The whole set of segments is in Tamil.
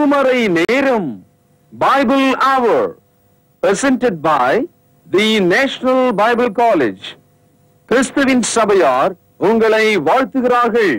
திருமறை நேரம் பைபிள் அவர் presented by the National Bible College கிறிஸ்துவின் சபையார் உங்களை வாழ்த்துகிறார்கள்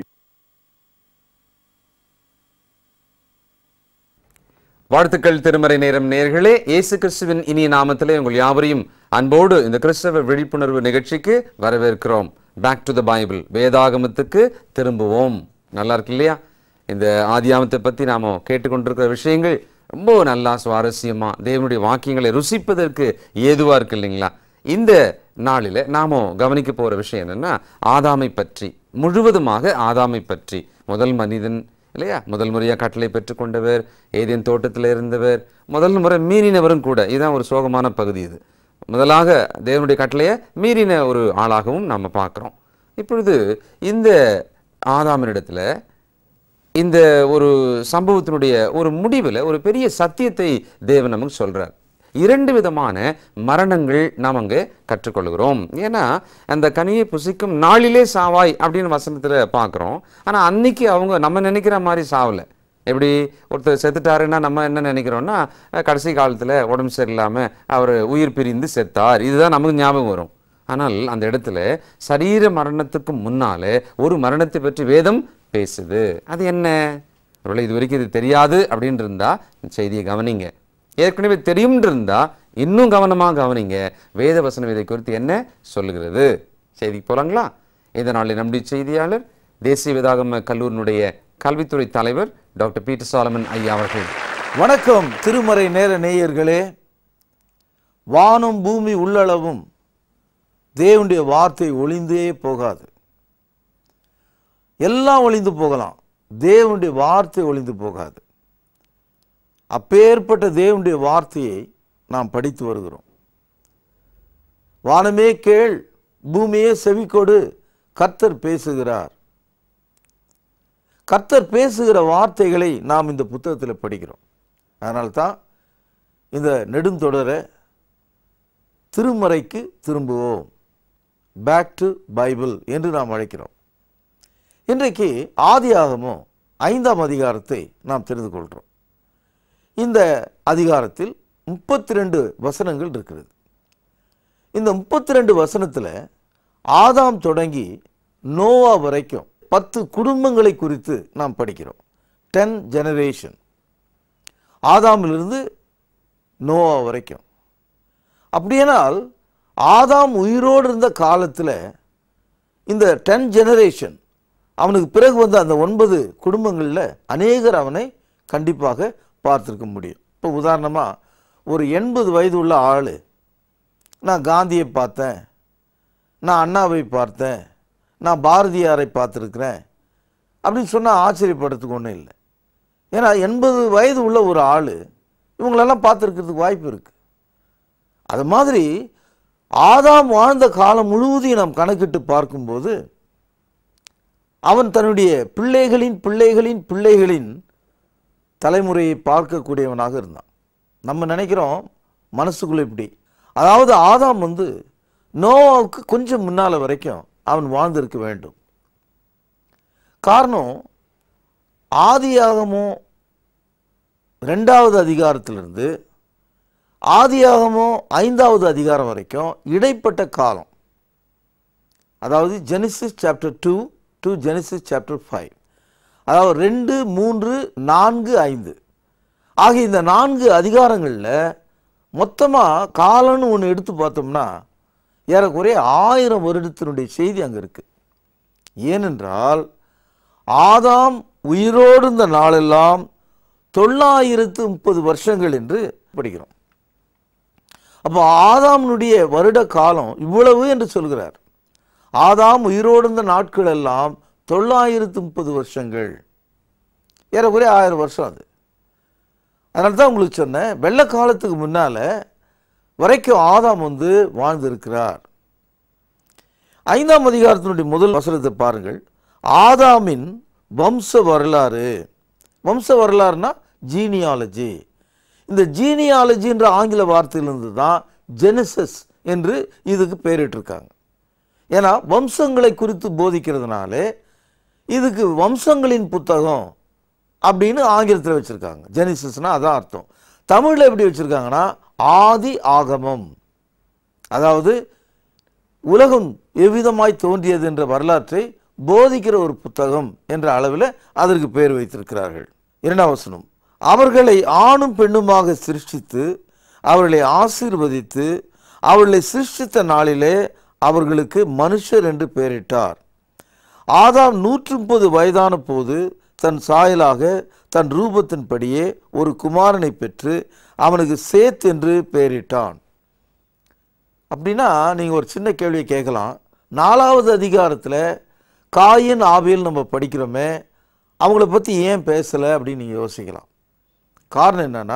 வாழ்த்துக்கள் திருமறை நேரம் நேர்களே இயேசு கிறிஸ்துவின் இனிய நாமத்திலே உங்கள் யாவரையும் அன்போடு இந்த கிறிஸ்தவ விழிப்புணர்வு நிகழ்ச்சிக்கு வரவேற்கிறோம் பேக் டு த பைபிள் வேதாகமத்துக்கு திரும்புவோம் நல்லா இருக்கு இல்லையா இந்த ஆதியாமத்தை பற்றி நாம் கேட்டுக்கொண்டிருக்கிற விஷயங்கள் ரொம்ப நல்லா சுவாரஸ்யமா தேவனுடைய வாக்கியங்களை ருசிப்பதற்கு ஏதுவா இருக்கு இல்லைங்களா இந்த நாளில் நாம கவனிக்க போற விஷயம் என்னன்னா ஆதாமை பற்றி முழுவதுமாக ஆதாமை பற்றி முதல் மனிதன் இல்லையா முதல் முறையாக கட்டளை பெற்றுக்கொண்டவர் ஏதேன் தோட்டத்தில் இருந்தவர் முதல் முறை மீறினவரும் கூட இதுதான் ஒரு சோகமான பகுதி இது முதலாக தேவனுடைய கட்டளையை மீறின ஒரு ஆளாகவும் நம்ம பார்க்குறோம் இப்பொழுது இந்த ஆதாமனிடத்தில் இந்த ஒரு சம்பவத்தினுடைய ஒரு முடிவில் ஒரு பெரிய சத்தியத்தை தேவன் நமக்கு சொல்றார் இரண்டு விதமான மரணங்கள் நாம் அங்கே கற்றுக்கொள்கிறோம் ஏன்னா அந்த கனியை புசிக்கும் நாளிலே சாவாய் அப்படின்னு வசனத்தில் பார்க்குறோம் ஆனால் அன்னைக்கு அவங்க நம்ம நினைக்கிற மாதிரி சாவலை எப்படி ஒருத்தர் செத்துட்டாருன்னா நம்ம என்ன நினைக்கிறோம்னா அஹ், கடைசி காலத்தில் உடம்பு சரியில்லாமல் அவர் உயிர் பிரிந்து செத்தார் இதுதான் நமக்கு ஞாபகம் வரும் ஆனால் அந்த இடத்துல சரீர மரணத்துக்கு முன்னாலே ஒரு மரணத்தை பற்றி வேதம் பேசுது அது என்ன ஒருவேளை இது வரைக்கும் இது தெரியாது அப்படின்னு இருந்தா இந்த செய்தியை கவனிங்க ஏற்கனவே தெரியும் இருந்தா இன்னும் கவனமா கவனிங்க வேத வசனம் இதை குறித்து என்ன சொல்லுகிறது செய்திக்கு போலாங்களா இந்த நாளில் நம்முடைய செய்தியாளர் தேசிய வேதாகம கல்லூரியினுடைய கல்வித்துறை தலைவர் டாக்டர் பீட்டர் சாலமன் ஐயா அவர்கள் வணக்கம் திருமறை நேர நேயர்களே வானம் பூமி உள்ளளவும் தேவனுடைய வார்த்தை ஒளிந்தே போகாது எல்லாம் ஒளிந்து போகலாம் தேவனுடைய வார்த்தை ஒளிந்து போகாது அப்பேற்பட்ட தேவனுடைய வார்த்தையை நாம் படித்து வருகிறோம் வானமே கேள் பூமியே செவிக்கொடு கர்த்தர் பேசுகிறார் கர்த்தர் பேசுகிற வார்த்தைகளை நாம் இந்த புத்தகத்தில் படிக்கிறோம் அதனால்தான் இந்த நெடுந்தொடரை திருமறைக்கு திரும்புவோம் பேக் டு பைபிள் என்று நாம் அழைக்கிறோம் இன்றைக்கு ஆதியாகமோ ஐந்தாம் அதிகாரத்தை நாம் தெரிந்து கொள்கிறோம் இந்த அதிகாரத்தில் முப்பத்தி ரெண்டு வசனங்கள் இருக்கிறது இந்த முப்பத்தி ரெண்டு வசனத்தில் ஆதாம் தொடங்கி நோவா வரைக்கும் பத்து குடும்பங்களை குறித்து நாம் படிக்கிறோம் டென் ஜெனரேஷன் ஆதாமிலிருந்து நோவா வரைக்கும் அப்படியானால் ஆதாம் உயிரோடு இருந்த காலத்தில் இந்த டென் ஜெனரேஷன் அவனுக்கு பிறகு வந்த அந்த ஒன்பது குடும்பங்களில் அநேகர் அவனை கண்டிப்பாக பார்த்துருக்க முடியும் இப்போ உதாரணமாக ஒரு எண்பது வயது உள்ள ஆள் நான் காந்தியை பார்த்தேன் நான் அண்ணாவை பார்த்தேன் நான் பாரதியாரை பார்த்துருக்குறேன் அப்படின்னு சொன்னால் ஆச்சரியப்படுறதுக்கு ஒன்றும் இல்லை ஏன்னா எண்பது வயது உள்ள ஒரு ஆள் இவங்களெல்லாம் பார்த்துருக்கிறதுக்கு வாய்ப்பு இருக்குது அது மாதிரி ஆதாம் வாழ்ந்த காலம் முழுவதையும் நாம் கணக்கிட்டு பார்க்கும்போது அவன் தன்னுடைய பிள்ளைகளின் பிள்ளைகளின் பிள்ளைகளின் தலைமுறையை பார்க்கக்கூடியவனாக இருந்தான் நம்ம நினைக்கிறோம் மனசுக்குள்ள இப்படி அதாவது ஆதாம் வந்து நோவாவுக்கு கொஞ்சம் முன்னால் வரைக்கும் அவன் வாழ்ந்திருக்க வேண்டும் காரணம் ஆதியாகமோ ரெண்டாவது அதிகாரத்திலிருந்து ஆதியாகமோ ஐந்தாவது அதிகாரம் வரைக்கும் இடைப்பட்ட காலம் அதாவது Genesis chapter two to Genesis chapter five அதாவது ரெண்டு மூன்று நான்கு ஐந்து ஆகிய இந்த நான்கு அதிகாரங்களில் மொத்தமாக காலம்னு ஒன்று எடுத்து பார்த்தோம்னா ஏறக்குறைய ஆயிரம் வருடத்தினுடைய செய்தி அங்கே இருக்குது ஏனென்றால் ஆதாம் உயிரோடு இருந்த நாளெல்லாம் தொள்ளாயிரத்து முப்பது வருஷங்கள் என்று படிக்கிறோம் அப்போ ஆதாம்னுடைய வருட காலம் இவ்வளவு என்று சொல்கிறார் ஆதாம் உயிரோடு இருந்த நாட்கள் எல்லாம் தொள்ளாயிரத்து முப்பது வருஷங்கள் ஏறக்குறைய ஆயிரம் வருஷம் அது அதனால தான் உங்களுக்கு சொன்னேன் வெள்ள காலத்துக்கு முன்னால் வரைக்கும் ஆதாம் வந்து வாழ்ந்திருக்கிறார் ஐந்தாம் அதிகாரத்தினுடைய முதல் வசனத்தை பாருங்கள் ஆதாமின் வம்ச வரலாறு வம்ச வரலாறுனா ஜீனியாலஜி இந்த ஜீனியாலஜின்ற ஆங்கில வார்த்தையிலிருந்து தான் ஜெனசஸ் என்று இதுக்கு பெயரிட்டிருக்காங்க ஏன்னா வம்சங்களை குறித்து போதிக்கிறதுனாலே இதுக்கு வம்சங்களின் புத்தகம் அப்படின்னு ஆங்கிலத்தில் வச்சுருக்காங்க ஜெனிசிஸ்னா அதான் அர்த்தம் தமிழில் எப்படி வச்சுருக்காங்கன்னா ஆதி ஆகமம் அதாவது உலகம் எவ்விதமாய் தோன்றியது என்ற வரலாற்றை போதிக்கிற ஒரு புத்தகம் என்ற அளவில் அதற்கு பெயர் வைத்திருக்கிறார்கள் இரண்டாம் வசனம் அவர்களை ஆணும் பெண்ணுமாக சிருஷ்டித்து அவர்களை ஆசீர்வதித்து அவர்களை சிருஷ்டித்த நாளிலே அவர்களுக்கு மனுஷர் என்று பெயரிட்டார் ஆதாம் நூற்று முப்பது வயதான போது தன் சாயலாக தன் ரூபத்தின்படியே ஒரு குமாரனை பெற்று அவனுக்கு சேத் என்று பெயரிட்டான் அப்படின்னா நீங்கள் ஒரு சின்ன கேள்வியை கேட்கலாம் நாலாவது அதிகாரத்தில் காயின் ஆவியல் நம்ம படிக்கிறோமே அவங்கள பற்றி ஏன் பேசலை அப்படின்னு நீங்கள் யோசிக்கலாம் காரணம் என்னன்னா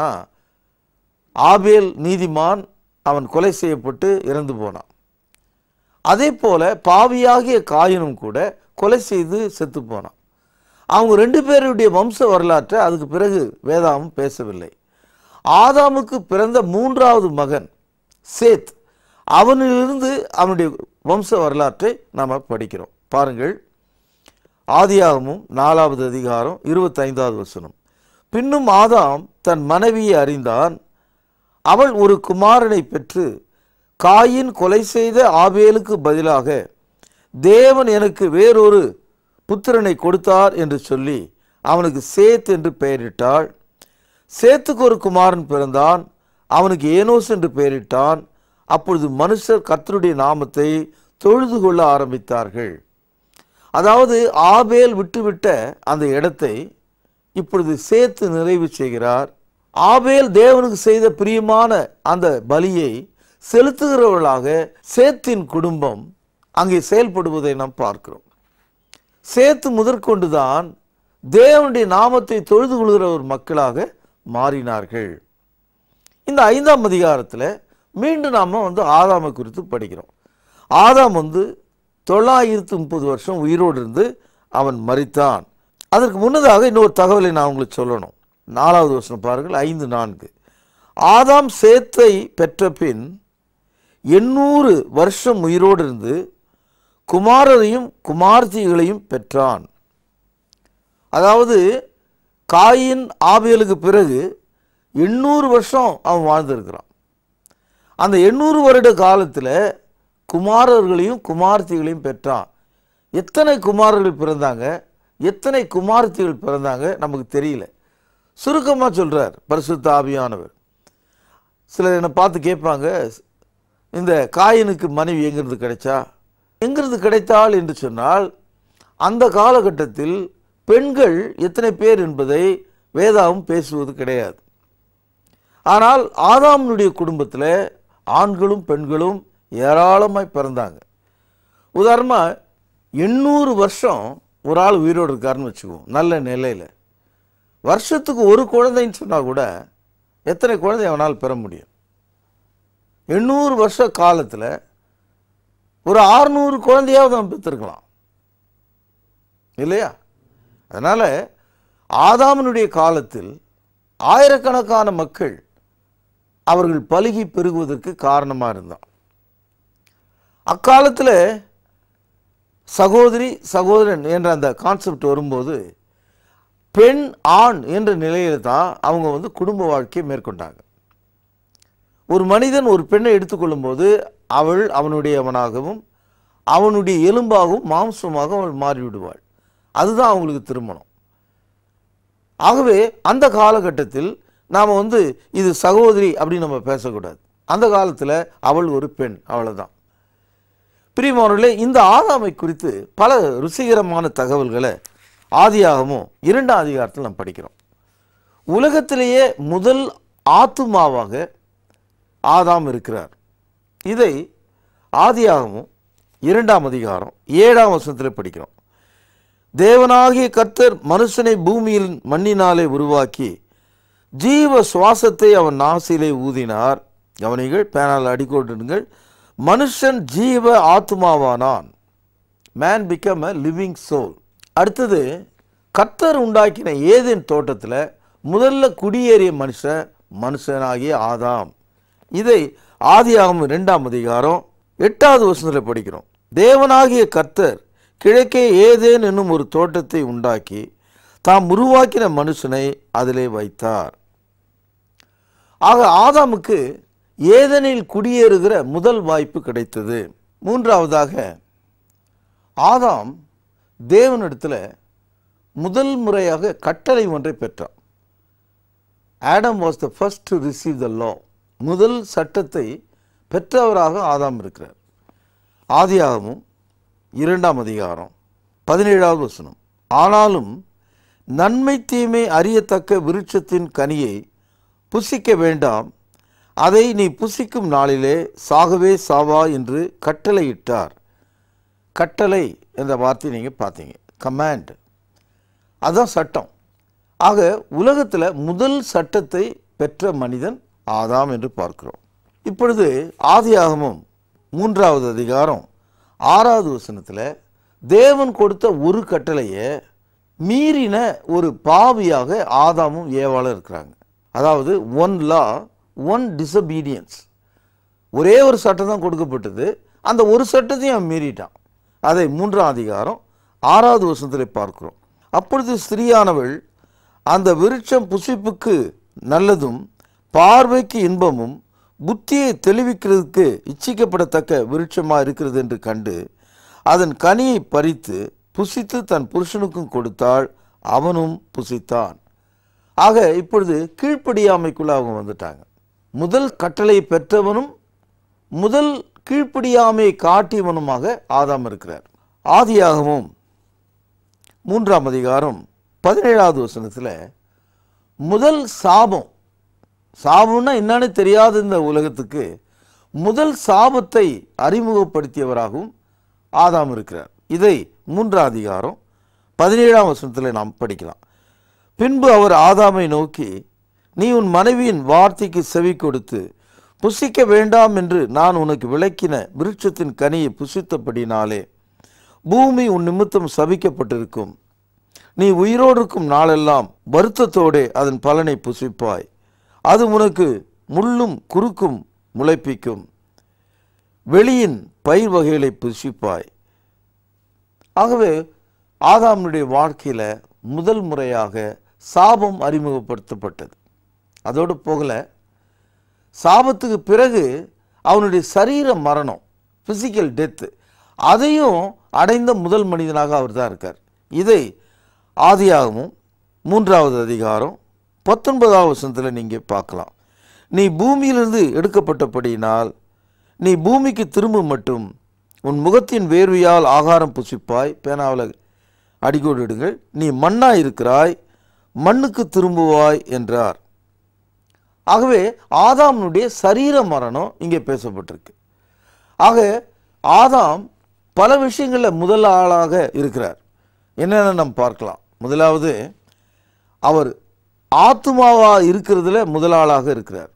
ஆபேல் நீதிமான் அவன் கொலை செய்யப்பட்டு இறந்து போனான் அதே போல பாவியாகிய காயினும் கூட கொலை செய்து செத்து போனான் அவங்க ரெண்டு பேருடைய வம்ச வரலாற்றை அதுக்கு பிறகு வேதாகம் பேசவில்லை ஆதாமுக்கு பிறந்த மூன்றாவது மகன் சேத் அவனிலிருந்து அவனுடைய வம்ச வரலாற்றை நாம் படிக்கிறோம் பாருங்கள் ஆதியாகமும் நாலாவது அதிகாரம் இருபத்தைந்தாவது வசனம் பின்னும் ஆதாம் தன் மனைவியை அறிந்தான் அவள் ஒரு குமாரனை பெற்று காயின் கொலை செய்த ஆபேலுக்கு பதிலாக தேவன் எனக்கு வேறொரு புத்திரனை கொடுத்தார் என்று சொல்லி அவனுக்கு சேத் என்று பெயரிட்டாள் சேத்துக்கு ஒரு குமாரன் பிறந்தான் அவனுக்கு ஏனோஸ் என்று பெயரிட்டான் அப்பொழுது மனுஷர் கர்த்தருடைய நாமத்தை தொழுது கொள்ள ஆரம்பித்தார்கள் அதாவது ஆபேல் விட்டுவிட்ட அந்த இடத்தை இப்பொழுது சேத்து நிறைவு செய்கிறார் ஆபேல் தேவனுக்கு செய்த பிரியமான அந்த பலியை செலுத்துகிறவர்களாக சேத்தின் குடும்பம் அங்கே செயல்படுவதை நாம் பார்க்கிறோம் சேத்து முதற்கொண்டுதான் தேவனுடைய நாமத்தை தொழுது கொள்கிற ஒரு மக்களாக மாறினார்கள் இந்த ஐந்தாம் அதிகாரத்தில் மீண்டும் நாம் வந்து ஆதாமை குறித்து படிக்கிறோம் ஆதாம் வந்து தொள்ளாயிரத்து முப்பது வருஷம் உயிரோடு இருந்து அவன் மரித்தான் அதற்கு முன்னதாக இன்னொரு தகவலை நான் உங்களுக்கு சொல்லணும் நாலாவது வருஷம் பாருங்கள் ஐந்து நான்கு ஆதாம் சேத்தை பெற்ற பின் எண்ணூறு வருஷம் உயிரோடு இருந்து குமாரரையும் குமார்த்திகளையும் பெற்றான் அதாவது காயின் ஆபியலுக்கு பிறகு எண்ணூறு வருஷம் அவன் வாழ்ந்திருக்கிறான் அந்த எண்ணூறு வருட காலத்தில் குமாரர்களையும் குமார்த்திகளையும் பெற்றான் எத்தனை குமாரர்கள் பிறந்தாங்க எத்தனை குமார்த்திகள் பிறந்தாங்க நமக்கு தெரியல சுருக்கமாக சொல்கிறார் பரிசுத்த ஆவியானவர் சிலர் என்னை பார்த்து கேட்பாங்க இந்த காயினுக்கு மனைவி எங்கிருந்து கிடைச்சா எங்கிருந்து கிடைத்தாள் என்று சொன்னால் அந்த காலகட்டத்தில் பெண்கள் எத்தனை பேர் என்பதை வேதாவும் பேசுவது கிடையாது ஆனால் ஆதாமனுடைய குடும்பத்தில் ஆண்களும் பெண்களும் ஏராளமாய் பிறந்தாங்க உதாரணமாக எண்ணூறு வருஷம் ஒரு ஆள் உயிரோடு இருக்காருன்னு வச்சுக்குவோம் நல்ல நிலையில் வருஷத்துக்கு ஒரு குழந்தைன்னு சொன்னால் கூட எத்தனை குழந்தை அவனால் பெற முடியும் எண்ணூறு வருஷ காலத்தில் ஒரு ஆறுநூறு குழந்தையாவது அவன் பெற்றிருக்கலாம் இல்லையா அதனால் ஆதாமனுடைய காலத்தில் ஆயிரக்கணக்கான மக்கள் அவர்கள் பலுகி பெருகுவதற்கு காரணமாக இருந்தான் அக்காலத்தில் சகோதரி சகோதரன் என்ற அந்த கான்செப்ட் வரும்போது பெண் ஆண் என்ற நிலையில தான் அவங்க வந்து குடும்ப வாழ்க்கையை மேற்கொண்டாங்க ஒரு மனிதன் ஒரு பெண்ணை எடுத்துக்கொள்ளும்போது அவள் அவனுடையவனாகவும் அவனுடைய எலும்பாகவும் மாம்சமாக அவள் மாறிவிடுவாள் அதுதான் அவங்களுக்கு திருமணம் ஆகவே அந்த காலகட்டத்தில் நாம் வந்து இது சகோதரி அப்படின்னு நம்ம பேசக்கூடாது அந்த காலத்தில் அவள் ஒரு பெண் அவ்வளோதான் பிரியமானவர்களே இந்த ஆதாமை குறித்து பல ருசிகரமான தகவல்களை ஆதியாகமும் இரண்டாம் அதிகாரத்தில் நாம் படிக்கிறோம் உலகத்திலேயே முதல் ஆத்துமாவாக ஆதாம் இருக்கிறார் இதை ஆதியாகமும் இரண்டாம் அதிகாரம் ஏழாம் வசனத்தில் படிக்கிறோம் தேவனாகிய கர்த்தர் மனுஷனை பூமியில் மண்ணினாலே உருவாக்கி ஜீவ சுவாசத்தை அவன் நாசிலே ஊதினார் கவனிகள் பேனால் அடிக்கோட்டுங்கள் மனுஷன் ஜீவ ஆத்மாவானான் man become a living soul அடுத்தது கர்த்தர் உண்டாக்கின ஏதேன் தோட்டத்தில் முதல்ல குடியேறிய மனுஷன் மனுஷனாகிய ஆதாம் இதை ஆதியாகமம் இரண்டாம் அதிகாரம் எட்டாவது வருஷத்தில் படிக்கிறோம் தேவனாகிய கர்த்தர் கிழக்கே ஏதேன் என்னும் ஒரு தோட்டத்தை உண்டாக்கி தாம் உருவாக்கின மனுஷனை அதிலே வைத்தார் ஆக ஆதாமுக்கு ஏதனில் குடியேறுகிற முதல் வாய்ப்பு கிடைத்தது மூன்றாவதாக ஆதாம் தேவனிடத்தில் முதல் முறையாக கட்டளை ஒன்றை பெற்றான் Adam was the first to receive the law முதல் சட்டத்தை பெற்றவராக ஆதாம் இருக்கிறார் ஆதியாகமும் இரண்டாம் அதிகாரம் பதினேழாவது வசனம் ஆனாலும் நன்மை தீமை அறியத்தக்க விருட்சத்தின் கனியை புசிக்க வேண்டாம் அதை நீ புசிக்கும் நாளிலே சாகவே சாவா என்று கட்டளையிட்டார் கட்டளை என்ற வார்த்தை நீங்கள் பார்த்தீங்க கமாண்ட் அதுதான் சட்டம் ஆக உலகத்தில் முதல் சட்டத்தை பெற்ற மனிதன் ஆதாம் என்று பார்க்கிறோம் இப்பொழுது ஆதியாகமும் மூன்றாவது அதிகாரம் ஆறாவது வசனத்தில் தேவன் கொடுத்த ஒரு கட்டளையை மீறின ஒரு பாவியாக ஆதாமும் ஏவாளும் இருக்கிறாங்க அதாவது ஒன் லா ஒன் டிசபீடியன்ஸ் ஒரே ஒரு சட்டம் தான் கொடுக்கப்பட்டது அந்த ஒரு சட்டத்தையும் அவன் மீறிட்டான் அதை மூன்றாம் அதிகாரம் ஆறாவது வருஷத்தில் பார்க்கிறோம் அப்பொழுது ஸ்திரீயானவள் அந்த விருட்சம் புசிப்புக்கு நல்லதும் பார்வைக்கு இன்பமும் புத்தியை தெளிவிக்கிறதுக்கு இச்சிக்கப்படத்தக்க விருட்சமாக இருக்கிறது என்று கண்டு அதன் கனியை பறித்து புசித்து தன் புருஷனுக்கும் கொடுத்தாள் அவனும் புசித்தான் ஆக இப்பொழுது கீழ்ப்படியாமைக்குள்ள அவங்க வந்துட்டாங்க முதல் கட்டளை பெற்றவனும் முதல் கீழ்ப்படியாமையை காட்டியவனுமாக ஆதாம் இருக்கிறார் ஆதியாகமும் மூன்றாம் அதிகாரம் பதினேழாவது வசனத்தில் முதல் சாபம் சாபம்னா என்னன்னு தெரியாத இந்த உலகத்துக்கு முதல் சாபத்தை அறிமுகப்படுத்தியவராகவும் ஆதாம் இருக்கிறார் இதை மூன்றாம் அதிகாரம் பதினேழாம் வசனத்தில் நாம் படிக்கலாம் பின்பு அவர் ஆதாமை நோக்கி நீ உன் மனைவியின் வார்த்தைக்கு செவி கொடுத்து புசிக்க வேண்டாம் என்று நான் உனக்கு விளக்கின விருட்சத்தின் கனியை புசித்தபடினாலே பூமி உன் நிமித்தம் சபிக்கப்பட்டிருக்கும் நீ உயிரோடு இருக்கும் நாளெல்லாம் வருத்தத்தோடே அதன் பலனை புசிப்பாய் அது உனக்கு முள்ளும் குறுக்கும் முளைப்பிக்கும் வெளியின் பயிர் வகைகளை புசிப்பாய் ஆகவே ஆதாமுடைய வாழ்க்கையில் முதல் முறையாக சாபம் அறிமுகப்படுத்தப்பட்டது அதோடு போகல சாபத்துக்கு பிறகு அவனுடைய சரீர மரணம் பிசிக்கல் டெத்து அதையும் அடைந்த முதல் மனிதனாக அவர் தான் இருக்கார் இதை ஆதியாகமும் மூன்றாவது அதிகாரம் பத்தொன்பதாவது வசனத்தில் நீங்கள் பார்க்கலாம் நீ பூமியிலிருந்து எடுக்கப்பட்டபடியினால் நீ பூமிக்கு திரும்பும் மட்டும் உன் முகத்தின் வேர்வையால் ஆகாரம் புசிப்பாய் பேனாவில் அடிக்கோடு இடுங்கள் நீ மண்ணா இருக்கிறாய் மண்ணுக்கு திரும்புவாய் என்றார் ஆகவே ஆதாமனுடைய சரீர மரணம் இங்கே பேசப்பட்டிருக்கு ஆக ஆதாம் பல விஷயங்களில் முதல் ஆளாக இருக்கிறார் என்னென்ன நாம் பார்க்கலாம் முதலாவது அவர் ஆத்துமாவா இருக்கிறதுல முதலாளாக இருக்கிறார்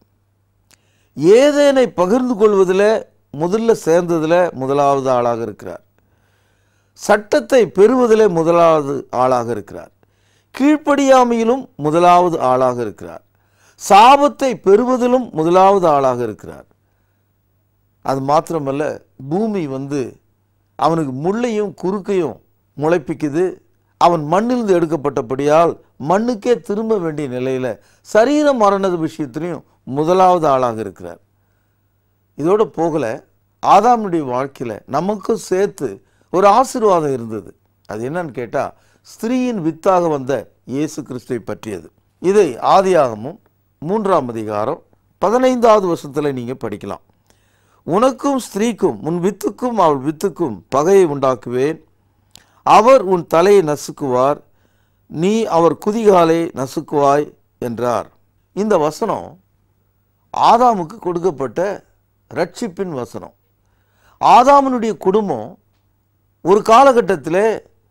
ஏதேனை பகிர்ந்து கொள்வதில் முதல்ல சேர்ந்ததில் முதலாவது ஆளாக இருக்கிறார் சட்டத்தை பெறுவதிலே முதலாவது ஆளாக இருக்கிறார் கீழ்ப்படியாமையிலும் முதலாவது ஆளாக இருக்கிறார் சாபத்தை பெறுவதிலும் முதலாவது ஆளாக இருக்கிறார் அது மாத்திரமல்ல பூமி வந்து அவனுக்கு முள்ளையும் குறுக்கையும் முளைப்பிக்குது அவன் மண்ணிலிருந்து எடுக்கப்பட்டபடியால் மண்ணுக்கே திரும்ப வேண்டிய நிலையில் சரீர மரண விஷயத்திலையும் முதலாவது ஆளாக இருக்கிறார் இதோட போகல ஆதாமுடைய வாழ்க்கையில் நமக்கும் சேர்த்து ஒரு ஆசீர்வாதம் இருந்தது அது என்னன்னு கேட்டால் ஸ்திரீயின் வித்தாக வந்த இயேசு கிறிஸ்துவை பற்றியது இதை ஆதியாகமும் மூன்றாம் அதிகாரம் பதினைந்தாவது வருஷத்தில் நீங்கள் படிக்கலாம் உனக்கும் ஸ்திரீக்கும் உன் வித்துக்கும் அவள் வித்துக்கும் பகையை உண்டாக்குவேன் அவர் உன் தலையை நசுக்குவார் நீ அவர் குதிகாலை நசுக்குவாய் என்றார் இந்த வசனம் ஆதாமுக்கு கொடுக்கப்பட்ட ரட்சிப்பின் வசனம் ஆதாமனுடைய குடும்பம் ஒரு காலகட்டத்தில்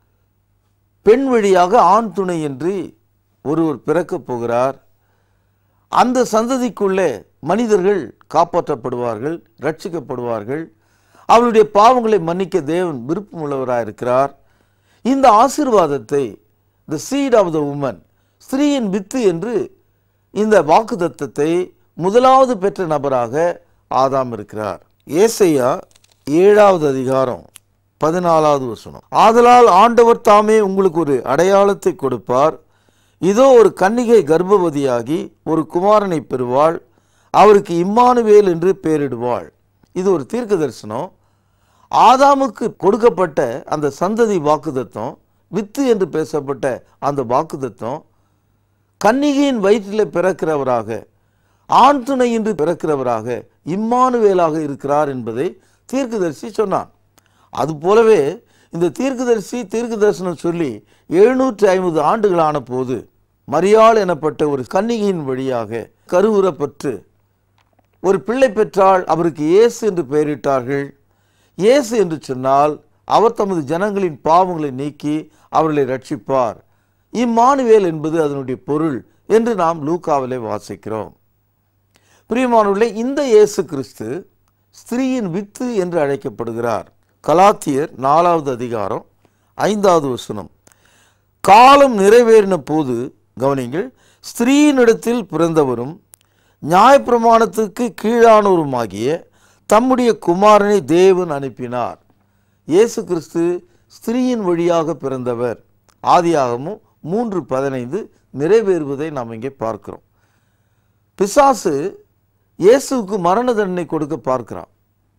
பெண் வழியாக ஆண் துணையின்றி ஒருவர் பிறக்கப் போகிறார் அந்த சந்ததிக்குள்ளே மனிதர்கள் காப்பாற்றப்படுவார்கள் ரட்சிக்கப்படுவார்கள் அவளுடைய பாவங்களை மன்னிக்க தேவன் விருப்பமுள்ளவராக இருக்கிறார் இந்த ஆசீர்வாதத்தை the seed of the woman ஸ்திரீயின் வித்து என்று இந்த வாக்குத்தத்தத்தை முதலாவது பெற்ற நபராக ஆதாம் இருக்கிறார் ஏசையா ஏழாவது அதிகாரம் பதினாலாவது வசனம் ஆதலால் ஆண்டவர் தாமே உங்களுக்கு ஒரு அடையாளத்தை கொடுப்பார் இதோ ஒரு கன்னிகை கர்ப்பவதியாகி ஒரு குமாரனை பெறுவாள் அவருக்கு இம்மானுவேல் என்று பெயரிடுவாள் இது ஒரு தீர்க்க தரிசனம் ஆதாமுக்கு கொடுக்கப்பட்ட அந்த சந்ததி வாக்குதத்தம் வித்து என்று பேசப்பட்ட அந்த வாக்குதத்தம் கன்னிகையின் வயிற்றில் பிறக்கிறவராக ஆண் துணையின்றி பிறக்கிறவராக இம்மானுவேலாக இருக்கிறார் என்பதை தீர்க்கதரிசி சொன்னான் அதுபோலவே இந்த தீர்க்கதரிசி தீர்க்க தரிசனம் சொல்லி எழுநூற்றி ஐம்பது ஆண்டுகளான போது மரியாள் எனப்பட்ட ஒரு கன்னிகையின் வழியாக கருவுறப்பற்று ஒரு பிள்ளை பெற்றால் அவருக்கு இயேசு என்று பெயரிட்டார்கள் இயேசு என்று சொன்னால் அவர் தமது ஜனங்களின் பாவங்களை நீக்கி அவர்களை ரட்சிப்பார் இம்மானுவேல் என்பது அதனுடைய பொருள் என்று நாம் லூக்காவிலே வாசிக்கிறோம் பிரியமானவர்களே இந்த இயேசு கிறிஸ்து ஸ்திரீயின் வித்து என்று அழைக்கப்படுகிறார் கலாத்தியர் நாலாவது அதிகாரம் ஐந்தாவது வசனம் காலம் நிறைவேறின போது கவனிங்கள் ஸ்திரீயினிடத்தில் பிறந்தவரும் நியாயப்பிரமாணத்துக்கு கீழானவருமாகிய தம்முடைய குமாரனை தேவன் அனுப்பினார் இயேசு கிறிஸ்து ஸ்திரீயின் வழியாக பிறந்தவர் ஆதியாகமும் மூன்று பதினைந்து நிறைவேறுவதை நாம் இங்கே பார்க்கிறோம் பிசாசு இயேசுவுக்கு மரண தண்டனை கொடுக்க பார்க்கிறான்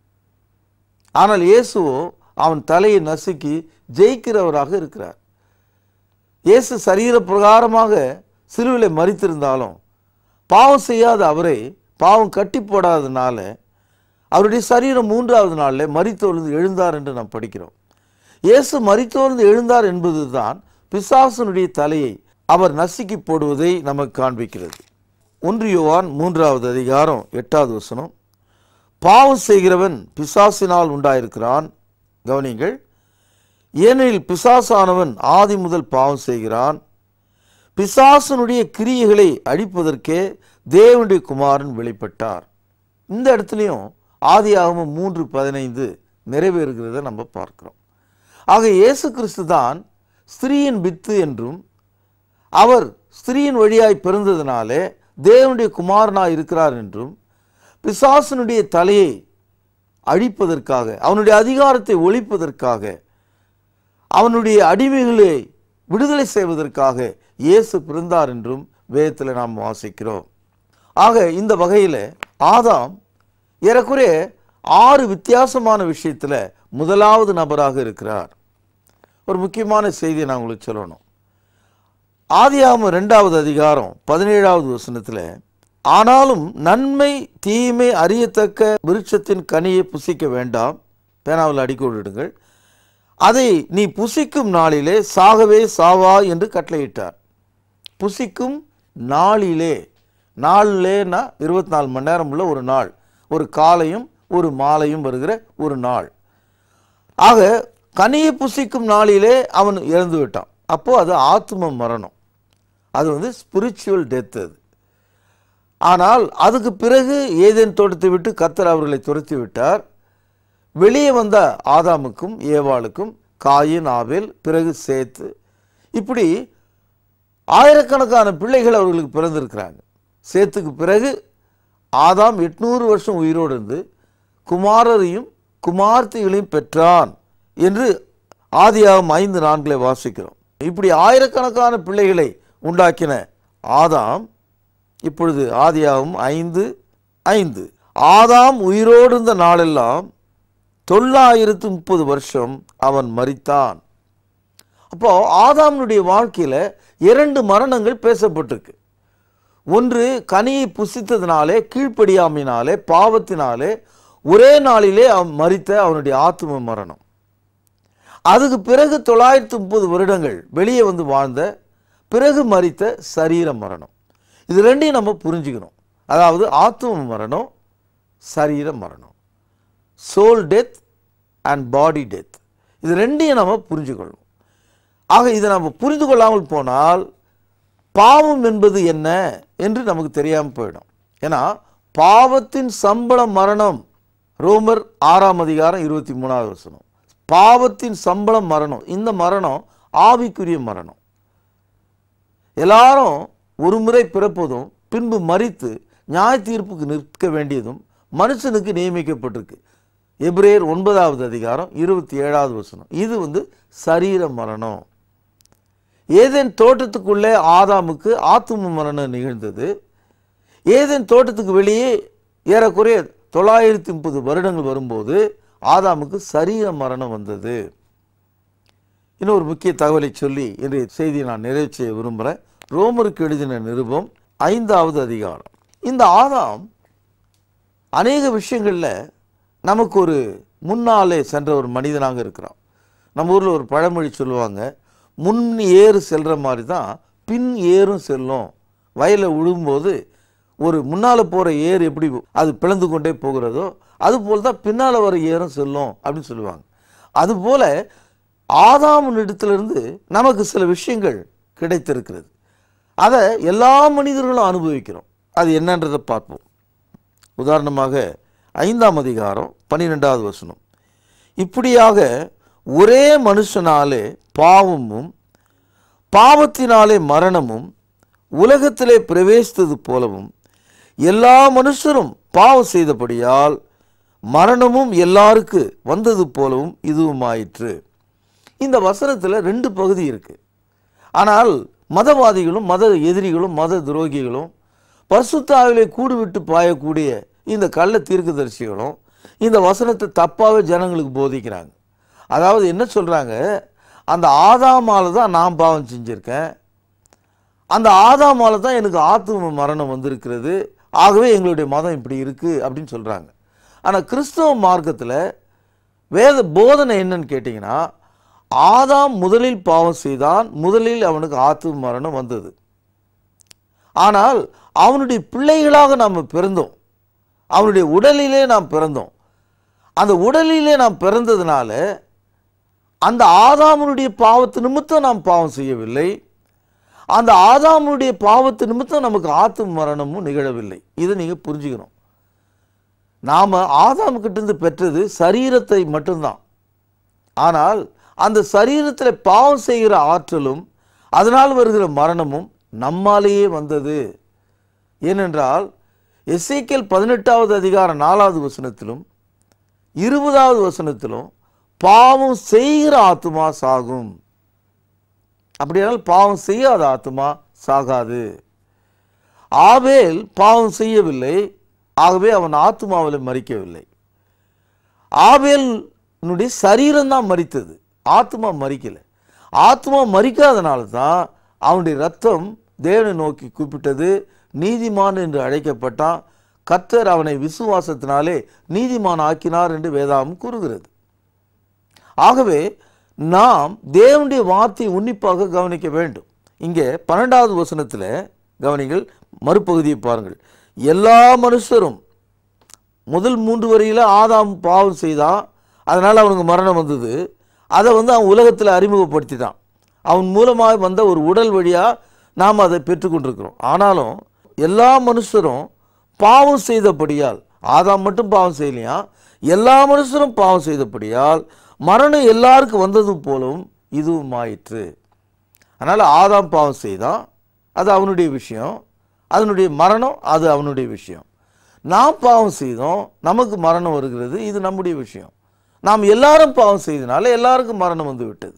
ஆனால் இயேசுவோ அவன் தலையை நசுக்கி ஜெயிக்கிறவராக இருக்கிறார் இயேசு சரீர பிரகாரமாக சிலுவிலை மறித்திருந்தாலும் பாவம் செய்யாத அவரை பாவம் கட்டி போடாதனால அவருடைய சரீரம் மூன்றாவது நாளில் மறித்தோர்ந்து எழுந்தார் என்று நாம் படிக்கிறோம் இயேசு மறித்தோர்ந்து எழுந்தார் என்பதுதான் பிசாசனுடைய தலையை அவர் நசுக்கி போடுவதை நமக்கு காண்பிக்கிறது ஒன்று யோவான் மூன்றாவது அதிகாரம் எட்டாவது வசனம் பாவம் செய்கிறவன் பிசாசினால் உண்டாயிருக்கிறான் கவனிங்கள் ஏனெனில் பிசாசானவன் ஆதி முதல் பாவம் செய்கிறான் பிசாசனுடைய கிரியைகளை அழிப்பதற்கே தேவனுடைய குமாரன் வெளிப்பட்டார் இந்த இடத்துலையும் ஆதியாகமம் மூன்று பதினைந்து நிறைவேறுகிறத நம்ம பார்க்கிறோம் ஆக இயேசு கிறிஸ்து தான் ஸ்திரீயின் வித்து என்றும் அவர் ஸ்திரீயின் வழியாய் பிறந்ததினாலே தேவனுடைய குமாரனாய் இருக்கிறார் என்றும் பிசாசனுடைய தலையை அழிப்பதற்காக அவனுடைய அதிகாரத்தை ஒழிப்பதற்காக அவனுடைய அடிமைகளை விடுதலை செய்வதற்காக இயேசு பிறந்தார் என்றும் வேதத்தில் நாம் வாசிக்கிறோம் ஆக இந்த வகையில் ஆதாம் ஏறக்குறைய ஆறு வித்தியாசமான விஷயத்தில் முதலாவது நபராக இருக்கிறார் ஒரு முக்கியமான செய்தியை நான் உங்களுக்கு சொல்லணும் ஆதியாகமம் ரெண்டாவது அதிகாரம் பதினேழாவது வசனத்தில் ஆனாலும் நன்மை தீமை அறியத்தக்க விருட்சத்தின் கனியை புசிக்க வேண்டாம் பேனாவில் அடிக்கோடிடுங்கள் அதை நீ புசிக்கும் நாளிலே சாகவே சாவா என்று கட்டளையிட்டார் புசிக்கும் நாளிலே நாளிலேனா இருபத்தி நாலு மணி நேரம் உள்ள ஒரு நாள் ஒரு காலையும் ஒரு மாலையும் வருகிற ஒரு நாள் ஆக கனியை புசிக்கும் நாளிலே அவன் இறந்து விட்டான் அப்போ அது ஆத்ம மரணம் அது வந்து ஸ்பிரிச்சுவல் டெத் அது ஆனால் அதுக்கு பிறகு ஏதேன் தோட்டத்தை விட்டு கத்தர் அவர்களை துரத்தி விட்டார் வெளியே வந்த ஆதாமுக்கும் ஏவாளுக்கும் காயின் ஆவேல் பிறகு சேத்து இப்படி ஆயிரக்கணக்கான பிள்ளைகள் அவர்களுக்கு பிறந்திருக்கிறாங்க சேத்துக்கு பிறகு ஆதாம் எட்நூறு வருஷம் உயிரோடு இருந்து குமாரரையும் குமார்த்திகளையும் பெற்றான் என்று ஆதியாகம் ஐந்து நான்களை வாசிக்கிறோம் இப்படி ஆயிரக்கணக்கான பிள்ளைகளை உண்டாக்கின ஆதாம் இப்பொழுது ஆதியாகம் ஐந்து ஐந்து ஆதாம் உயிரோடு இருந்த நாளெல்லாம் தொள்ளாயிரத்து முப்பது வருஷம் அவன் மரித்தான் அப்போ ஆதாம்னுடைய வாழ்க்கையில இரண்டு மரணங்கள் பேசப்பட்டிருக்கு ஒன்று கனியை புசித்ததினாலே கீழ்ப்படியாமையினாலே பாவத்தினாலே ஒரே நாளிலே அவன் மரித்த அவனுடைய ஆத்ம மரணம் அதுக்கு பிறகு தொள்ளாயிரத்து முப்பது வருடங்கள் வெளியே வந்து வாழ்ந்த பிறகு மரித்த சரீர மரணம் இது ரெண்டையும் நம்ம புரிஞ்சுக்கணும் அதாவது ஆத்ம மரணம் சரீர மரணம் soul death and body death இது ரெண்டையும் நம்ம புரிஞ்சுக்கொள்ளணும் ஆக இதை நம்ம புரிந்து கொள்ளாமல் போனால் பாவம் என்பது என்ன என்று நமக்கு தெரியாமல் போயிடும் ஏன்னா பாவத்தின் சம்பளம் மரணம் ரோமர் ஆறாம் அதிகாரம் இருபத்தி மூணாவது வசனம் பாவத்தின் சம்பளம் மரணம் இந்த மரணம் ஆவிக்குரிய மரணம் எல்லாரும் ஒரு முறை பிறப்பதும் பின்பு மறித்து நியாய தீர்ப்புக்கு நிற்க வேண்டியதும் மனுஷனுக்கு நியமிக்கப்பட்டிருக்கு எபிரேயர் ஒன்பதாவது அதிகாரம் இருபத்தி ஏழாவது வசனம் இது வந்து சரீர மரணம் ஏதேன் தோட்டத்துக்குள்ளே ஆதாமுக்கு ஆத்தும மரணம் நிகழ்ந்தது ஏதேன் தோட்டத்துக்கு வெளியே ஏறக்குறைய தொள்ளாயிரத்தி முப்பது வருடங்கள் வரும்போது ஆதாமுக்கு சரீர மரணம் வந்தது இன்னொரு முக்கிய தகவலை சொல்லி இன்றைய செய்தியை நான் நிறைவு செய்ய விரும்புகிறேன் ரோமருக்கு எழுதின நிருபம் ஐந்தாவது அதிகாரம் இந்த ஆதாம் அநேக விஷயங்களில் நமக்கு ஒரு முன்னாலே சென்ற ஒரு மனிதனாக இருக்கிறான் நம்ம ஊரில் ஒரு பழமொழி சொல்லுவாங்க முன் ஏறு செல்கிற மாதிரி தான் பின் ஏறும் செல்லும் வயலில் விழும்போது ஒரு முன்னால் போகிற ஏர் எப்படி அது பிளந்து கொண்டே போகிறதோ அதுபோல் தான் பின்னால் வர ஏறும் செல்லும் அப்படின்னு சொல்லுவாங்க அதுபோல் ஆதாமின் இடத்திலிருந்து நமக்கு சில விஷயங்கள் கிடைத்திருக்கிறது அதை எல்லா மனிதர்களும் அனுபவிக்கிறோம் அது என்னன்றதை பார்ப்போம் உதாரணமாக ஐந்தாம் அதிகாரம் பன்னிரெண்டாவது வசனம் இப்படியாக ஒரே மனுஷனாலே பாவமும் பாவத்தினாலே மரணமும் உலகத்திலே பிரவேசித்தது போலவும் எல்லா மனுஷரும் பாவம் செய்தபடியால் மரணமும் எல்லாருக்கு வந்தது போலவும் இதுவுமாயிற்று இந்த வசனத்தில் ரெண்டு பகுதி இருக்கு ஆனால் மதவாதிகளும் மத எதிரிகளும் மத துரோகிகளும் பரிசுத்தாவிலே கூடு விட்டு பாயக்கூடிய இந்த கள்ள தீர்க்கதரிசிகளும் இந்த வசனத்தை தப்பாகவே ஜனங்களுக்கு போதிக்கிறாங்க அதாவது என்ன சொல்கிறாங்க அந்த ஆதாமால தான் நான் பாவம் செஞ்சுருக்கேன் அந்த ஆதாமால தான் எனக்கு ஆத்தும மரணம் வந்திருக்கிறது ஆகவே எங்களுடைய மதம் இப்படி இருக்குது அப்படின்னு சொல்கிறாங்க ஆனால் கிறிஸ்தவ மார்க்கத்தில் வேத போதனை என்னன்னு கேட்டிங்கன்னா ஆதாம் முதலில் பாவம் செய்தான் முதலில் அவனுக்கு ஆத்தும மரணம் வந்தது ஆனால் அவனுடைய பிள்ளைகளாக நாம் பிறந்தோம் அவனுடைய உடலிலே நாம் பிறந்தோம் அந்த உடலிலே நாம் பிறந்ததுனால அந்த ஆதாமனுடைய பாவத்து நிமித்தம் நாம் பாவம் செய்யவில்லை அந்த ஆதாமனுடைய பாவத்து நிமித்தம் நமக்கு ஆத்து மரணமும் நிகழவில்லை இதை நீங்கள் புரிஞ்சுக்கணும் நாம் ஆதாம் கிட்டேருந்து பெற்றது சரீரத்தை மட்டும்தான் ஆனால் அந்த சரீரத்தில் பாவம் செய்கிற ஆற்றலும் அதனால் வருகிற மரணமும் நம்மாலேயே வந்தது ஏனென்றால் எஸ்ஐக்கேல் பதினெட்டாவது அதிகாரம் நாலாவது வசனத்திலும் இருபதாவது வசனத்திலும் பாவம் செய்கிற ஆத்துமா சாகும் அப்படியானால் பாவம் செய்யாத ஆத்துமா சாகாது ஆபேல் பாவம் செய்யவில்லை ஆகவே அவன் ஆத்துமாவில் மறிக்கவில்லை ஆபேலினுடைய சரீரம்தான் மறித்தது ஆத்மா மறிக்கல ஆத்மா மறிக்காதனால தான் அவனுடைய ரத்தம் தேவனை நோக்கி கூப்பிட்டது நீதிமான் என்று அழைக்கப்பட்டான் கர்த்தர் அவனை விசுவாசத்தினாலே நீதிமான் ஆக்கினார் என்று வேதாகம் கூறுகிறது ஆகவே நாம் தேவனுடைய வார்த்தையை உன்னிப்பாக கவனிக்க வேண்டும் இங்கே பன்னெண்டாவது வசனத்தில் கவனிங்கள் மறுபகுதியை பாருங்கள் எல்லா மனுஷரும் முதல் மூன்று வரியில் ஆதாம் பாவம் செய்தான் அதனால் அவனுக்கு மரணம் வந்தது அதை வந்து அவன் உலகத்தில் அறிமுகப்படுத்திட்டான் அவன் மூலமாக வந்த ஒரு உடல் வழியாக நாம் அதை பெற்றுக்கொண்டிருக்கிறோம் ஆனாலும் எல்லா மனுஷரும் பாவம் செய்தபடியால் ஆதாம் மட்டும் பாவம் செய்யலையா எல்லா மனுஷரும் பாவம் செய்தபடியால் மரணம் எல்லாருக்கும் வந்தது போலவும் இதுவும் ஆயிற்று அதனால் ஆதாம் பாவம் செய்தான் அது அவனுடைய விஷயம் அதனுடைய மரணம் அது அவனுடைய விஷயம் நாம் பாவம் செய்தோம் நமக்கு மரணம் வருகிறது இது நம்முடைய விஷயம் நாம் எல்லாரும் பாவம் செய்தனால எல்லாருக்கும் மரணம் வந்து விட்டது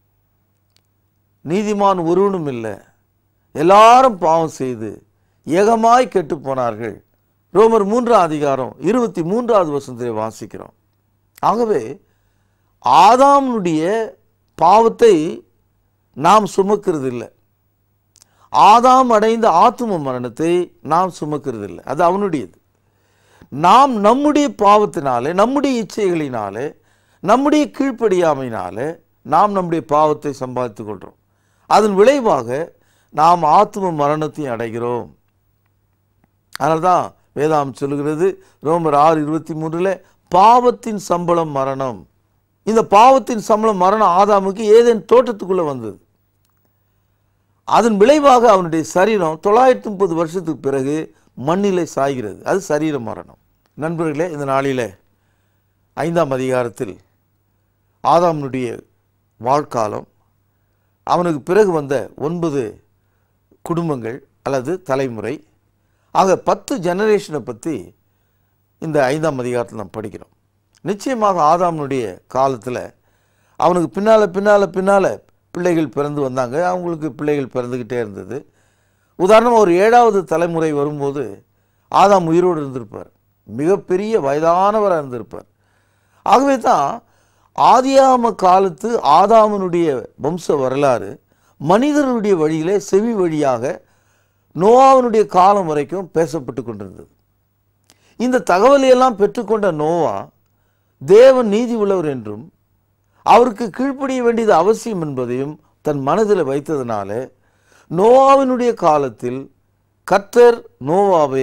நீதிமான் ஒருவனும் இல்லை எல்லாரும் பாவம் செய்து ஏகமாய் கெட்டு போனார்கள் ரோமர் மூன்றாம் அதிகாரம் இருபத்தி மூன்றாவது வசனத்தை வாசிக்கிறோம் ஆகவே ஆதாமுடைய பாவத்தை நாம் சுமக்கிறது இல்லை ஆதாம் அடைந்த ஆத்தும மரணத்தை நாம் சுமக்கிறது இல்லை அது அவனுடையது நாம் நம்முடைய பாவத்தினாலே நம்முடைய இச்சைகளினாலே நம்முடைய கீழ்ப்படியாமையினாலே நாம் நம்முடைய பாவத்தை சம்பாதித்துக் கொள்கிறோம் அதன் விளைவாக நாம் ஆத்தும மரணத்தையும் அடைகிறோம் அதனால தான் வேதாம் சொல்லுகிறது ரோமர் ஆறு இருபத்தி மூன்றில் பாவத்தின் சம்பளம் மரணம் இந்த பாவத்தின் சம்பளம் மரணம் ஆதாமுக்கு ஏதேன் தோட்டத்துக்குள்ளே வந்தது அதன் விளைவாக அவனுடைய சரீரம் தொள்ளாயிரத்தி முப்பது வருஷத்துக்கு பிறகு மண்ணிலே சாய்கிறது அது சரீர மரணம் நண்பர்களே இந்த நாளிலே ஐந்தாம் அதிகாரத்தில் ஆதாமனுடைய வாழ்க்காலம் அவனுக்கு பிறகு வந்த ஒன்பது குடும்பங்கள் அல்லது தலைமுறை ஆக பத்து ஜெனரேஷனை பற்றி இந்த ஐந்தாம் அதிகாரத்தில் நாம் படிக்கிறோம் நிச்சயமாக ஆதாமனுடைய காலத்தில் அவனுக்கு பின்னால் பின்னால் பின்னால் பிள்ளைகள் பிறந்து வந்தாங்க அவங்களுக்கு பிள்ளைகள் பிறந்துக்கிட்டே இருந்தது உதாரணமாக ஒரு ஏழாவது தலைமுறை வரும்போது ஆதாம் உயிரோடு இருந்திருப்பார் மிகப்பெரிய வயதானவராக இருந்திருப்பார் ஆகவே தான் ஆதியாம காலத்து ஆதாமனுடைய வம்ச வரலாறு மனிதர்களுடைய வழியிலே செவி வழியாக நோவாவினுடைய காலம் வரைக்கும் பேசப்பட்டு கொண்டிருந்தது இந்த தகவலை எல்லாம் பெற்றுக்கொண்ட நோவா தேவன் நீதி உள்ளவர் என்றும் அவருக்கு கீழ்ப்படிய வேண்டியது அவசியம் என்பதையும் தன் மனதில் வைத்ததினால நோவாவினுடைய காலத்தில் கர்த்தர் நோவாவை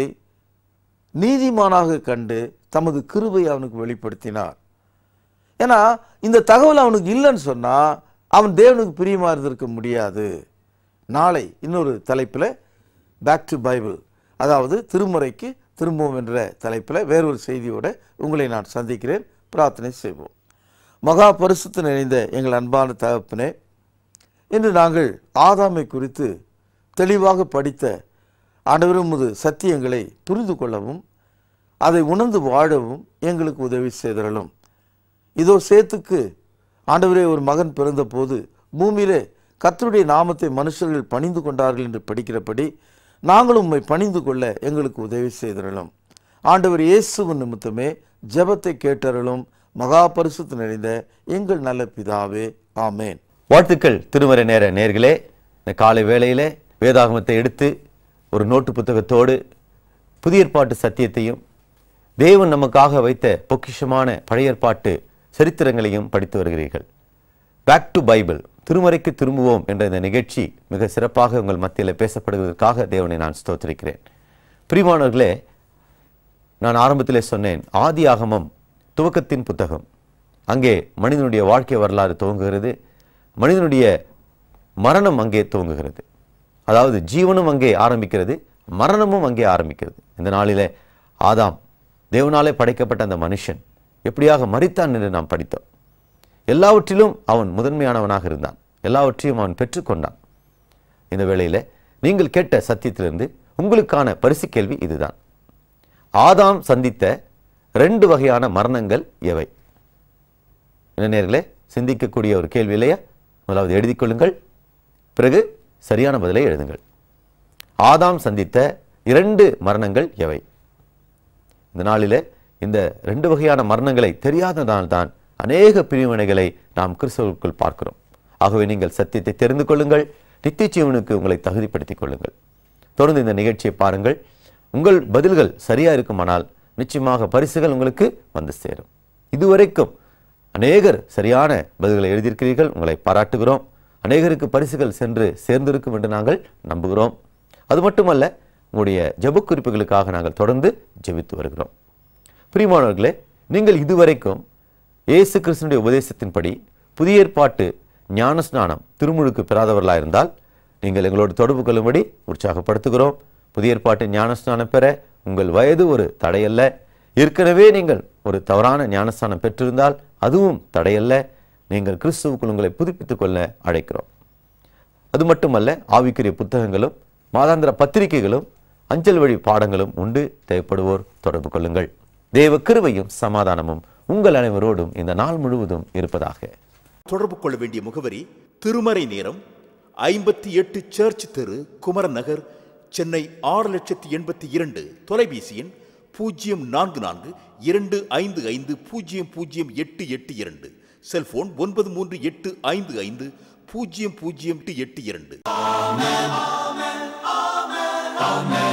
நீதிமானாக கண்டு தமது கிருபை அவனுக்கு வெளிப்படுத்தினார் ஏன்னா இந்த தகவல் அவனுக்கு இல்லைன்னு சொன்னா அவன் தேவனுக்கு பிரியமா இருந்திருக்க முடியாது நாளை இன்னொரு தலைப்பில் பேக் டு பைபிள் அதாவது திருமுறைக்கு திரும்பவும் என்ற தலைப்பில் வேறொரு செய்தியோட உங்களை நான் சந்திக்கிறேன் பிரார்த்தனை செய்வோம் மகா பரிசுத்து நிறைந்த எங்கள் அன்பான தகப்பனே இன்று நாங்கள் ஆதாமை குறித்து தெளிவாக படித்த ஆண்டவரும் உமது சத்தியங்களை புரிந்து கொள்ளவும் அதை உணர்ந்து வாழவும் எங்களுக்கு உதவி செய்தரலும் இதோ சேத்துக்கு ஆண்டவரே ஒரு மகன் பிறந்தபோது பூமியிலே கர்த்தருடைய நாமத்தை மனுஷர்கள் பணிந்து கொண்டார்கள் என்று படிக்கிறபடி நாங்களும் உம்மை பணிந்து கொள்ள எங்களுக்கு உதவி செய்தரலும் ஆண்டவர் இயேசுவின் நிமித்தமே ஜெபத்தை கேட்டருளும் மகா பரிசுத்து நிறைந்த எங்கள் நல்ல பிதாவே ஆமேன் வாழ்த்துக்கள் திருமறை நேர நேர்களே இந்த காலை வேளையிலே வேதாகமத்தை எடுத்து ஒரு நோட்டு புத்தகத்தோடு புதிய ஏற்பாட்டு சத்தியத்தையும் தேவன் நமக்காக வைத்த பொக்கிஷமான பழைய ஏற்பாட்டு சரித்திரங்களையும் படித்து வருகிறீர்கள் பேக் டு பைபிள் திருமறைக்கு திரும்புவோம் என்ற இந்த நிகழ்ச்சி மிக சிறப்பாக உங்கள் மத்தியில் பேசப்படுவதற்காக தேவனை நான் ஸ்தோத்திரிக்கிறேன் பிரிமானவர்களே நான் ஆரம்பத்திலே சொன்னேன் ஆதி ஆகமம் துவக்கத்தின் புத்தகம் அங்கே மனிதனுடைய வாழ்க்கை வரலாறு துவங்குகிறது மனிதனுடைய மரணம் அங்கே துவங்குகிறது அதாவது ஜீவனும் அங்கே ஆரம்பிக்கிறது மரணமும் அங்கே ஆரம்பிக்கிறது இந்த நாளிலே ஆதாம் தேவனாலே படைக்கப்பட்ட அந்த மனுஷன் எப்படியாக மரித்தான் என்று நாம் படித்தோம் எல்லாவற்றிலும் அவன் முதன்மையானவனாக இருந்தான் எல்லாவற்றையும் அவன் பெற்றுக்கொண்டான் இந்த வேளையில நீங்கள் கேட்ட சத்தியத்திலிருந்து உங்களுக்கான பரிசு கேள்வி இதுதான் ஆதாம் சந்தித்த ரெண்டு வகையான மரணங்கள் எவை என்ன நேர்களே சிந்திக்கக்கூடிய ஒரு கேள்வி இல்லையா முதலாவது எழுதிக் கொள்ளுங்கள் பிறகு சரியான பதிலை எழுதுங்கள் ஆதாம் சந்தித்த இரண்டு மரணங்கள் எவை இந்த நாளிலே இந்த ரெண்டு வகையான மரணங்களை தெரியாததால் தான் அநேக பிரிவினைகளை நாம் கிறிஸ்தவர்களுக்குள் பார்க்கிறோம் ஆகவே நீங்கள் சத்தியத்தை தெரிந்து கொள்ளுங்கள் நித்திய ஜீவனுக்கு உங்களை தகுதிப்படுத்திக் கொள்ளுங்கள் தொடர்ந்து இந்த நிகழ்ச்சியை பாருங்கள் உங்கள் பதில்கள் சரியா இருக்குமானால் நிச்சயமாக பரிசுகள் உங்களுக்கு வந்து சேரும் இதுவரைக்கும் அநேகர் சரியான பதில்களை எழுதியிருக்கிறீர்கள் உங்களை பாராட்டுகிறோம் அநேகருக்கு பரிசுகள் சென்று சேர்ந்திருக்கும் என்று நாங்கள் நம்புகிறோம் அது மட்டுமல்ல உங்களுடைய ஜெபக் குறிப்புகளுக்காக நாங்கள் தொடர்ந்து ஜெபித்து வருகிறோம் பிரியமானவர்களே நீங்கள் இதுவரைக்கும் இயேசு கிறிஸ்துனுடைய உபதேசத்தின்படி புதிய ஏற்பாட்டு ஞானஸ்நானம் திருமுழுக்கு பெறாதவர்களாக இருந்தால் நீங்கள் எங்களோடு தொடர்பு கொள்ளும்படி உற்சாகப்படுத்துகிறோம் புதிய ஏற்பாட்டு ஞானஸ்நானம் பெற உங்கள் வயது ஒரு தடையல்ல ஏற்கனவே நீங்கள் ஒரு தவறான ஞானஸ்நானம் பெற்றிருந்தால் அதுவும் தடையல்ல நீங்கள் கிறிஸ்துவுக்குள் உங்களை புதுப்பித்துக் கொள்ள அழைக்கிறோம் அது மட்டுமல்ல ஆவிக்குரிய புத்தகங்களும் மாதாந்திர பத்திரிகைகளும் அஞ்சல் வழி பாடங்களும் உண்டு தேவைப்படுவோர் தொடர்பு கொள்ளுங்கள் தேவ கிருபையும் சமாதானமும் உங்கள் அனைவரோடும் இந்த நாள் முழுவதும் இருப்பதாக தொடர்பு கொள்ள வேண்டிய முகவரி திருமறை நேரம் ஐம்பத்தி எட்டு சர்ச் தெரு குமரன் நகர் சென்னை ஆறு லட்சத்தி எண்பத்தி இரண்டு தொலைபேசி எண் பூஜ்ஜியம் நான்கு நான்கு இரண்டு ஐந்து ஐந்து பூஜ்ஜியம் பூஜ்ஜியம் எட்டு எட்டு இரண்டு செல்போன் ஒன்பது மூன்று எட்டு ஐந்து ஐந்து பூஜ்ஜியம் பூஜ்ஜியம் எட்டு எட்டு இரண்டு